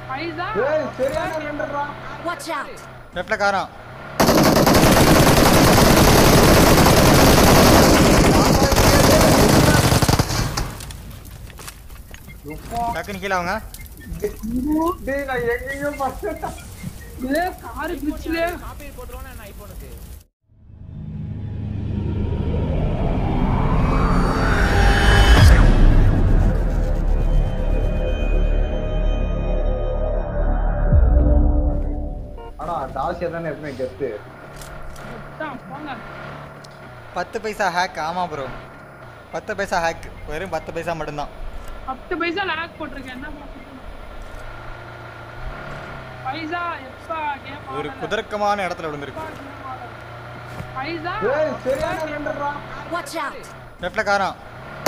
பைசா ஏய் சரியான ரெண்டுடா Watch out! லெஃப்ட்ல காரம் டக்குன்னு கீழே அவங்க டேய் நான் எங்கேயோ பார்த்தேன் ஏ காரு கிளிச்சிலே காப்பி போட்டுருவானே நான் ஐபோனுக்கு ஆனா டாசியா தானே எப்பவுமே கெத்து தான் போங்க பத்து பைசா ஹேக் ஆமா ப்ரோ பத்து பைசா ஹேக் வெறும் பத்து பைசா மட்டும்தான் பத்து பைசா லாக் போட்டிருக்கேன் என்ன பண்ணுறது பைசா எப்பா கேம் ஒரு குதர்க்கமான இடத்துல விழுந்திருக்கு பைசா ஏய் சரியான ரெண்டுடா Watch out! லெஃப்ட்ல காரம்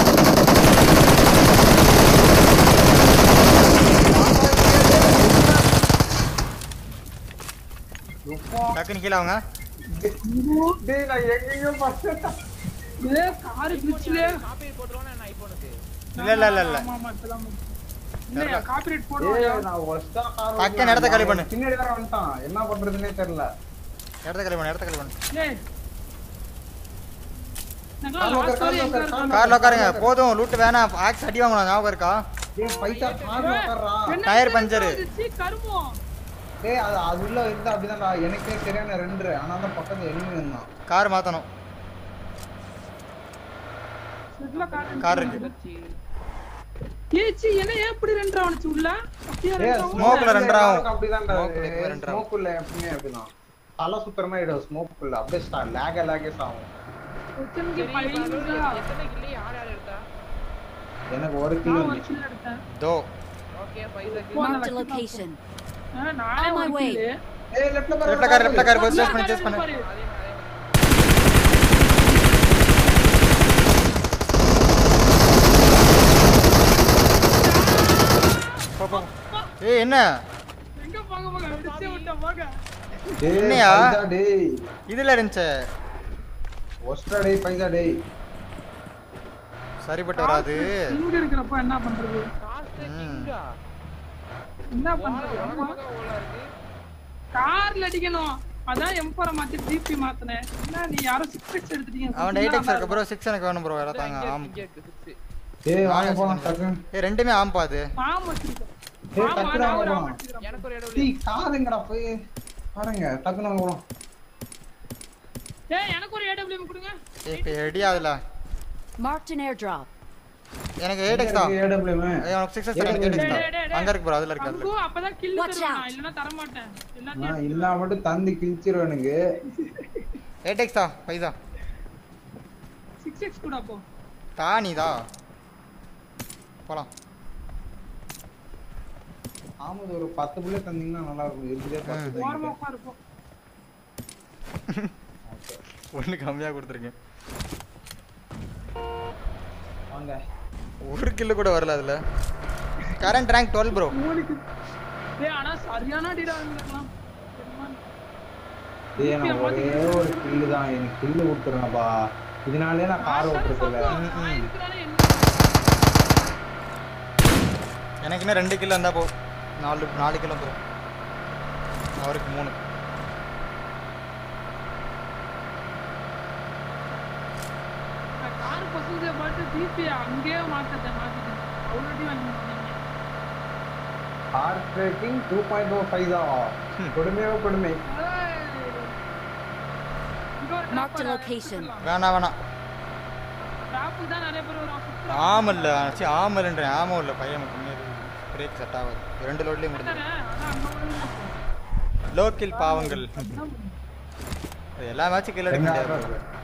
டக்குன்னு கீழே அவங்க டேய் நான் எங்கேயோ பார்த்தேன் ஏ காரு கிளிச்சிலே காப்பி போட்டுருவானே நான் ஐபோனுக்கு இல்ல இல்ல இல்ல இல்ல ஆமா ஆமா இப்பதான் இல்லையா காப்பிரைட் ஏய் போடுவாங்க நான் ஒஸ்டா கார் டக்குன்னு இடத்த காலி பண்ணு. பின்னாடி வேற வந்துட்டான் என்ன பண்றதுன்னே தெரியல இடத்த கழிவு பண்ணு இடத்த கழிவு பண்ணு ஏய் எனக்குலாம் last வரையும் எங்க இருக்காங்க? கார்ல உட்காருங்க போதும் லூட்டு வேணாம் ஆக்ஸ் அடி வாங்கணும் ஞாபகம் இருக்கா டேய் பைசா கார் உட்கார்றா என்ன டயர் பேர் பஞ்சரு. வந்துச்சு? கருமம் டேய் அது அது உள்ள இருந்தா அப்படிதான்டா எனக்கே சரியான ரெண்டு ஆனா தான் பக்கத்துல எனிமி இருந்தான் கார் மாத்தணும் இதுல கார் கார் இருக்கு. ஏய் சி என்ன ஏன் இப்படி ரெண்டரை வந்துச்சு உள்ள அப்படியே ஏய் ரெண்டரை smoke ல ரெண்டரை ஆகும். எல்லாருக்கும் அப்படிதான்டா Smoke ல எப்பவுமே ரெண்டரை ஆகும். ஸ்மோக் உள்ள எப்பவுமே அப்படிதான் தலை சுத்துற மாதிரி ஆயிடும் ஸ்மோக் உள்ள அப்படியே ஸ்டா லேக லேகஸ் ஆகும் ஒருத்தனுக்கு சரி பைசா எத்தனை கில்லி யார் யார் எடுத்தா எனக்கு ஒரு கிலோ நான் ஒரு வந்துச்சு கில் எடுத்தேன் தோ ஓகே பைசா Marked a location. ஆ, நானே On my ஒரு way. kill. ஏய் லெஃப்ட்ல பாரு லெஃப்ட்ல கார் லெஃப்ட்ல கார் பஸ் பாரு, பண்ணி சேஸ் பண்ணு பாரு. அதே மாதிரி அதே மாதிரி போ, போ. ஏய் என்ன எங்க போங்க போங்க அடிச்சே விட்டா போங்க டேய் என்னையா? பைசா டேய் இதுல இருந்துச்சு ஒஸ்டா டேய் பைசா டேய் சரிப்பட்டு வராது இங்க இருக்கிறப்ப என்ன பண்றது காஸ்ட் ம். கிங்கா என்ன பண்றது உனக்கு பக்கம் ஓலா இருக்கு கார்ல அடிக்கணும் அதான் எம்பரை மாத்தி ஜிபி மாத்தினேன் என்ன நீ யாரும் சிக்ஸ் எக்ஸ் எடுத்துட்டீங்க அவன் எயிட் எக்ஸ் இருக்கு ப்ரோ சிக்ஸ் எனக்கு வேணும் ப்ரோ வேற தாங்க ஆம் இங்க இருக்கு சிக்ஸ் டேய் வாங்க போலாம் டக்கு ஏய் ரெண்டுமே ஆம்பா அது பாம்பு வச்சிருக்கோம் டேய் பாம்பு டக்குனு நான் ஒரு வாங்க ஆம்பு போலாம் வச்சிருக்கேன். எனக்கு ஒரு இடம் டேய் காருங்கடா போய் பாருங்க டக்குனு வாங்க போலாம் ஏய் எனக்கு ஒரு ஏடபிள்யூஎம் கொடுங்க ஏய் இப்போ ரெடி ஆகுதுல Marked an airdrop. எனக்கு எயிட் எக்ஸ் தான் ஏடபிள்யூஎம் ஏய் உனக்கு சிக்ஸ் எக்ஸ் எனக்கு எயிட் எக்ஸ் தான் அங்க இருக்கு ப்ரோ அதுல இருக்கு அதுல அங்கு அப்பதான் கில் Watch தருவேன் out. இல்லனா தர மாட்டேன் நான் எல்லாத்தையும் இல்லா மட்டும் தந்து கிழிச்சிரும் எனக்கு எயிட் எக்ஸ் தான் பைசா சிக்ஸ் எக்ஸ் கூட அப்போ தானிதா போலாம் ஆமாது ஒரு பத்து புள்ளை தந்தீங்கன்னா நல்லா இருக்கும் இருக்குதே பத்து ஓரமா தான் உட்காருப்போம் ஒண்ணு கம்மியா கொடுத்துருக்கேன் வாங்க ஒரு கில்லு கூட வரல அதுல கரண்ட் ரேங்க் டுவெல் ப்ரோ மூணுக்கு ஏய் ஆனா சரியான அடிடா இருக்கலாம் ஏய் நான் ஒரே ஒரு கில்லு தான் எனக்கு கில்லு கொடுத்துருங்கப்பா இதனாலே நான் கார் ஓட்டுறதில்ல எனக்கு இன்னும் ரெண்டு கிலோ இருந்தா போ நாலு நாலு கிலோ வந்துடும் அவருக்கு மூணு கார் பசங்க பாட்டு ஜிபி அங்கேயே மாத்தத்தை மாத்திட்டேன் அவ்வளோ அடி வாங்கி கொடுத்தீங்க. Car tracking two point oh five தான் கொடுமையோ கொடுமை ஏய். இங்க ஒரு trap Marked a வர, location. சுத்தலாம். வேணாம் வேணாம் trap தான் நிறைய பேர் வரும், சுத்தலாம். ஆமல்ல சி ஆமல்ன்றேன் ஆமம் இல்லை பையன் கம்மியாக பிரேக் செட் ஆகாது ரெண்டு லோட்லேயும் முடிஞ்சு தானே? ஆனா அங்க ஒரு இது இருக்கும். லோக்கில் பாவங்கள் அதான் அது எல்லா மேட்சும் கில் எடுக்க எங்க முடியாது ஆடுறது?